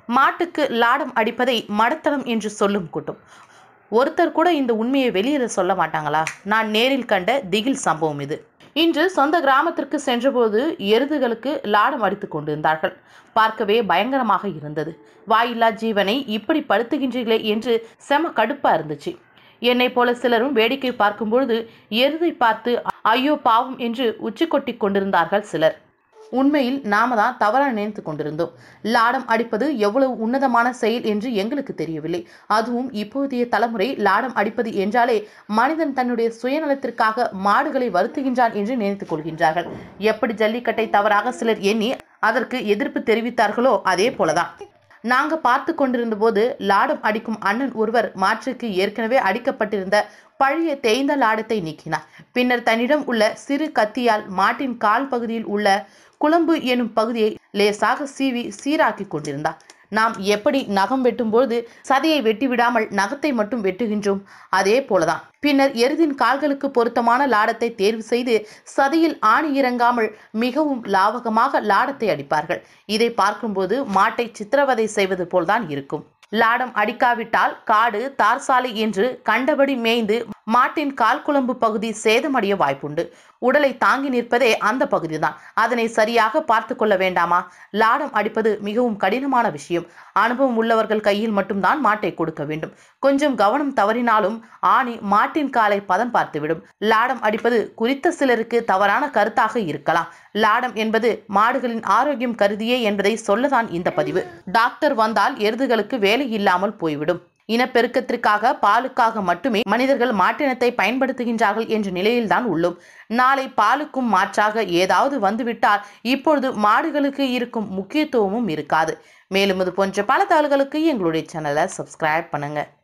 மாட்டுக்கு லாடம் அடிப்பதை மடத்தனம் என்று சொல்லும் கூட்டம் ஒருத்தர் கூட இந்த உண்மையை வெளியில சொல்ல மாட்டாங்களா நான் நேரில் கண்ட திகில் சம்பவம் இது இன்று சொந்த கிராமத்திற்கு சென்றபோது எருதுகளுக்கு லாடம் அடித்துக் கொண்டிருந்தார்கள் பார்க்கவே பயங்கரமாக இருந்தது வாயில்லா ஜீவனை இப்படி படுத்துகின்றீர்களே என்று செம கடுப்பா இருந்துச்சு என்னை போல சிலரும் வேடிக்கை பார்க்கும்பொழுது எருதை பார்த்து ஐயோ பாவம் என்று உச்சி கொட்டி கொண்டிருந்தார்கள் சிலர் உண்மையில் நாம தான் தவறாக நினைத்து கொண்டிருந்தோம் லாடம் அடிப்பது எவ்வளவு உன்னதமான செயல் என்று எங்களுக்கு தெரியவில்லை அதுவும் இப்போதைய தலைமுறை லாடம் அடிப்பது என்றாலே மனிதன் தன்னுடைய சுயநலத்திற்காக மாடுகளை வருத்துகின்றான் என்று நினைத்துக் கொள்கின்றார்கள் எப்படி ஜல்லிக்கட்டை தவறாக சிலர் எண்ணி அதற்கு எதிர்ப்பு தெரிவித்தார்களோ அதே போலதான் நாங்க பார்த்து கொண்டிருந்த போது லாடம் அடிக்கும் அண்ணன் ஒருவர் மாற்றுக்கு ஏற்கனவே அடிக்கப்பட்டிருந்த பழைய தேய்ந்த லாடத்தை நீக்கினார் பின்னர் தன்னிடம் உள்ள சிறு கத்தியால் மாட்டின் கால் பகுதியில் உள்ள குழம்பு எனும் பகுதியை லேசாக சீவி சீராக்கி கொண்டிருந்தார் நாம் எப்படி நகம் வெட்டும்போது சதையை வெட்டி விடாமல் நகத்தை மட்டும் வெட்டுகின்றோம் அதே போலதான் பின்னர் எருதின் கால்களுக்கு பொருத்தமான லாடத்தை தேர்வு செய்து சதையில் ஆணி இறங்காமல் மிகவும் லாவகமாக லாடத்தை அடிப்பார்கள் இதை பார்க்கும்போது மாட்டை சித்திரவதை செய்வது போல்தான் இருக்கும் லாடம் அடிக்காவிட்டால் காடு தார் சாலை என்று கண்டபடி மேய்ந்து மாட்டின் கால் குழம்பு பகுதி சேதமடைய வாய்ப்புண்டு உடலை தாங்கி நிற்பதே அந்த பகுதிதான் அதனை சரியாக பார்த்து கொள்ள வேண்டாமா லாடம் அடிப்பது மிகவும் கடினமான விஷயம் அனுபவம் உள்ளவர்கள் கையில் மட்டும்தான் மாட்டை கொடுக்க வேண்டும் கொஞ்சம் கவனம் தவறினாலும் ஆணி மாட்டின் காலை பதம் பார்த்துவிடும் லாடம் அடிப்பது குறித்த சிலருக்கு தவறான கருத்தாக இருக்கலாம் லாடம் என்பது மாடுகளின் ஆரோக்கியம் கருதியே என்பதை சொல்லதான் இந்த பதிவு டாக்டர் வந்தால் எருதுகளுக்கு வேலை இல்லாமல் போய்விடும் இனப்பெருக்கத்திற்காக பாலுக்காக மட்டுமே மனிதர்கள் மாட்டினத்தை பயன்படுத்துகின்றார்கள் என்ற நிலையில்தான் உள்ளோம் நாளை பாலுக்கும் மாற்றாக ஏதாவது வந்துவிட்டால் இப்பொழுது மாடுகளுக்கு இருக்கும் முக்கியத்துவமும் இருக்காது மேலும் இது போன்ற பல தகவல்களுக்கு எங்களுடைய சேனலை சப்ஸ்கிரைப் பண்ணுங்க